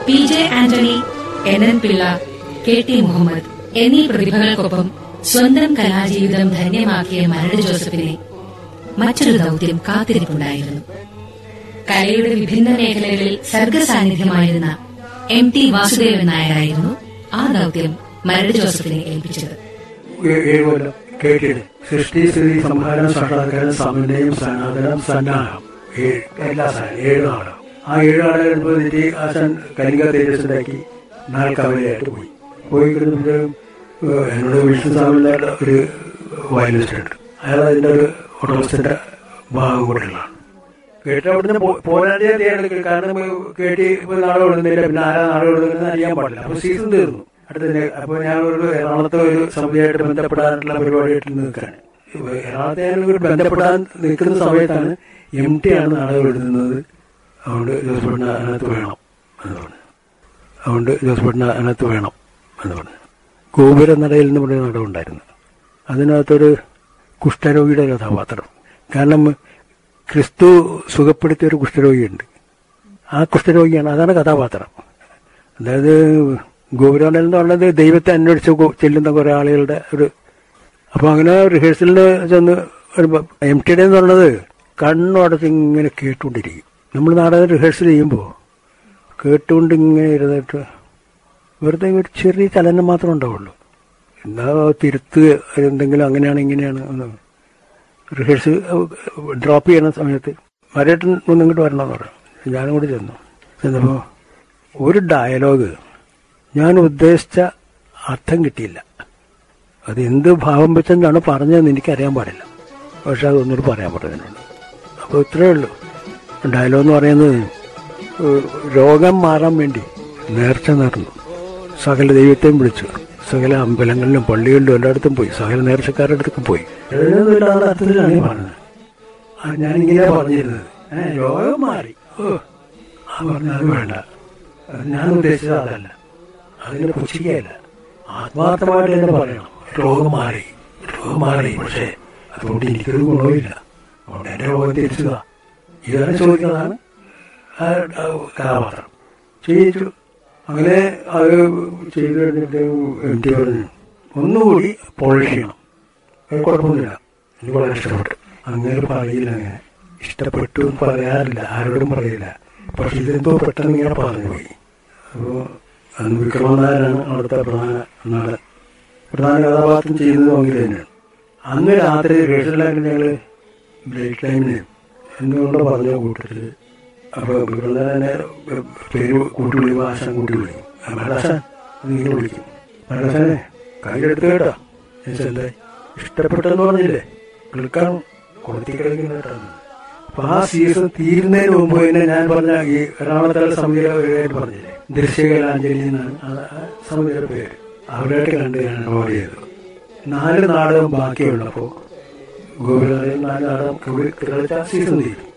P J Antony N N Pillai K T Muhammad എന്നീ പ്രതിഭകൾക്കൊപ്പം സ്വന്തം കലാജീവിതം ധന്യമാക്കിയ മരട് ജോസഫിനെ മറ്റൊരു ദൗത്യം കാത്തിരിപ്പുണ്ടായിരുന്നു കലയുടെ വിഭിന്ന മേഖലകളിൽ സർഗസാന്നിധ്യമായിരുന്ന എം ടി വാസുദേവൻ നായരായിരുന്നു ആ ദൗത്യം മരട് ജോസഫിനെ ഏൽപ്പിച്ചത് ഏ- ഏഴ് കൊല്ലം കേട്ടിട്ട് സൃഷ്ടി സ്ഥിതി സംഹാരം സാക്ഷാത്കാരം സമന്വയം സനാതനം സന്നാഹം ഏഴ് എല്ലാ സാധനം ഏഴ് നാടകം ആ ഏഴ് നാടകം എടുത്തിട്ട് ആശാൻ കലിംഗ തേജസ്സിലാക്കി നാൽക്കവലയായിട്ട് പോയി പോയി കഴിഞ്ഞപ്പോൾ എന്നോട് വിഷ്ണു സ്വാമിയുടെ ഒരു വയലിസ്റ്റ് ഉണ്ട് അയാൾ അതിൻ്റെ ഒരു ഓട്ടോറിസ്റ്റിന്റെ ഭാഗം കൂടെയുള്ളതാണ് കേട്ട് അവിടുന്ന് പോരാടിയ തീയാണ് കാരണം കേട്ടി ഇപ്പൊ നാളെ വിടുന്നില്ല പിന്നെ ആരാ നാളെ വിടുന്നത് അറിയാൻ പാടില്ല അപ്പൊ സീസൺ തീർന്നു അടുത്തതിന്റെ അപ്പൊ ഞാൻ ഒരു എറണാകുളത്തെ ഒരു സമിതിയായിട്ട് ബന്ധപ്പെടാനുള്ള പരിപാടിയായിട്ട് നിൽക്കുകയാണ് ഇപ്പൊ എറണാകുളത്തെ ഞാൻ ഒരു ബന്ധപ്പെടാൻ നിൽക്കുന്ന സമയത്താണ് എം ടി ആണ് നാളെ വിടുന്നത് അതുകൊണ്ട് ജോസഫിന് അതിനകത്ത് വേണം എന്ന് പറഞ്ഞു അതുകൊണ്ട് ജോസഫിന് അതിനകത്ത് വേണം എന്ന് പറഞ്ഞു ഗോപുര നടയിൽ എന്ന് പറയുന്ന നട ഉണ്ടായിരുന്നു അതിനകത്തൊരു കുഷ്ഠരോഗിയുടെ കഥാപാത്രം കാരണം ക്രിസ്തു സുഖപ്പെടുത്തിയ ഒരു കുഷ്ഠരോഗിയുണ്ട് ആ കുഷ്ഠരോഗിയാണ് അതാണ് കഥാപാത്രം അതായത് ഗോപുരാണൽ എന്ന് പറയുന്നത് ദൈവത്തെ അന്വേഷിച്ച് ഗോ- ചെല്ലുന്ന കുറെ ആളുകളുടെ ഒരു അപ്പൊ അങ്ങനെ റിഹേഴ്സലിന് ചെന്ന് ഒരു എം ടി ഡി എന്ന് പറയുന്നത് കണ്ണുടച്ച് ഇങ്ങനെ കേട്ടുകൊണ്ടിരിക്കും നമ്മൾ നാടകം റിഹേഴ്സൽ ചെയ്യുമ്പോൾ കേട്ടുകൊണ്ട് ഇങ്ങനെ ഇരുന്നിട്ട് വെറുതെ ഒരു ചെറിയ ചലനം മാത്രമേ ഉണ്ടാവുള്ളൂ എന്താ തിരുത്ത് എന്തെങ്കിലും അങ്ങനെയാണ് ഇങ്ങനെയാണ് എന്ന് റിഹേഴ്സൽ ഡ്രോപ്പ് ചെയ്യുന്ന സമയത്ത് മരേട്ടൻ ഒന്ന് ഇങ്ങോട്ട് വരണമെന്ന് പറഞ്ഞു ഞാനും കൂടി ചെന്നു ചെന്നപ്പോൾ ഒരു ഡയലോഗ് ഞാൻ ഉദ്ദേശിച്ച അർത്ഥം കിട്ടിയില്ല അത് എന്ത് ഭാവം വെച്ചെന്നാണ് പറഞ്ഞതെന്ന് എനിക്കറിയാൻ പാടില്ല പക്ഷെ അതൊന്നുകൂടി പറയാൻ പറ്റുന്നുണ്ട് അപ്പോൾ ഇത്രയേ ഉള്ളൂ ഡയലോഗ് എന്ന് പറയുന്നത് ഏഹ്, രോഗം മാറാൻ വേണ്ടി നേർച്ച നേർന്നു സകല ദൈവത്തെയും വിളിച്ചു സകല അമ്പലങ്ങളിലും പള്ളികളിലും എല്ലായിടത്തും പോയി സകല നേർച്ചക്കാരുടെ അടുത്തൊക്കെ പോയി എഴുതുന്നില്ലാത്ത അർത്ഥത്തിലാണ് ഈ പറഞ്ഞത് ആ, ഞാനിങ്ങനെ പറഞ്ഞിരുന്നത് ഏ, രോഗം മാറി ഓ ആ പറഞ്ഞ അത് വേണ്ട അത് ഞാൻ ഉദ്ദേശിച്ചത് അതല്ല അതിനെ പുച്ഛിക്കുകയല്ല ആത്മാർത്ഥമായിട്ട് തന്നെ പറയണം രോഗം മാറി രോഗം മാറി പക്ഷേ അതുകൊണ്ട് എനിക്കൊരു ഗുണവുമില്ല അതുകൊണ്ട് എന്റെ രോഗം തിരിച്ചതാ ഇതാണ് ചോദിക്കുന്നതാണ് ആ ആ കഥാപാത്രം ചെയ്യിച്ചു അങ്ങനെ അത് ചെയ്തു കഴിഞ്ഞിട്ട് എം ടി പറഞ്ഞു ഒന്നുകൂടി പോളിഷ് ചെയ്യണം അത് കുഴപ്പമൊന്നുമില്ല എനിക്ക് വളരെ ഇഷ്ടപ്പെട്ടു അങ്ങനെ പറയില്ല അങ്ങനെ ഇഷ്ടപ്പെട്ടു എന്ന് പറയാറില്ല ആരോടും പറയില്ല പക്ഷെ ഇതെന്തോ പെട്ടെന്ന് ഇങ്ങനെ പറഞ്ഞു പോയി അപ്പോൾ അന്ന് വിക്രമനായരാണ് അവിടുത്തെ പ്രധാന നടൻ പ്രധാന കഥാപാത്രം ചെയ്യുന്നത് അങ്ങനെ തന്നെയാണ് അന്ന് രാത്രി റിഹേഴ്സലായിട്ട് ഞങ്ങൾ ബ്രേക്ക് ടൈമിന് എന്തുകൊണ്ടോ പറഞ്ഞ കൂട്ടത്തിൽ അപ്പോൾ വിക്രമനായനെ പേര് കൂട്ടി വിളിക്കും ആശാൻ കൂട്ടി വിളിക്കും മഹാരാശാൻ നിങ്ങൾ വിളിക്കും മഹാരാശാനെ കയ്യിലെടുത്ത് കേട്ടോ എന്തായി ഇഷ്ടപ്പെട്ടെന്ന് പറഞ്ഞില്ലേ കേൾക്കാൻ കൊടുത്തി കിടക്കുന്ന കേട്ടാണ് അപ്പൊ ആ സീസൺ തീരുന്നതിന് മുമ്പ് തന്നെ ഞാൻ പറഞ്ഞ ഈ എറണാകുളത്തുള്ള സമിതിയുടെ പേര് പറഞ്ഞില്ലേ ദൃശ്യകലാഞ്ജലി എന്നാണ് ആ- ആ സമിതിയുടെ പേര് അവരായിട്ട് കണ്ട് ഞാൻ റോൾ ചെയ്തു നാല് നാടകം ബാക്കിയുള്ളപ്പോൾ ഗോകുലത്തിൽ നാല് നാടകം കളിച്ച സീസൺ തീരും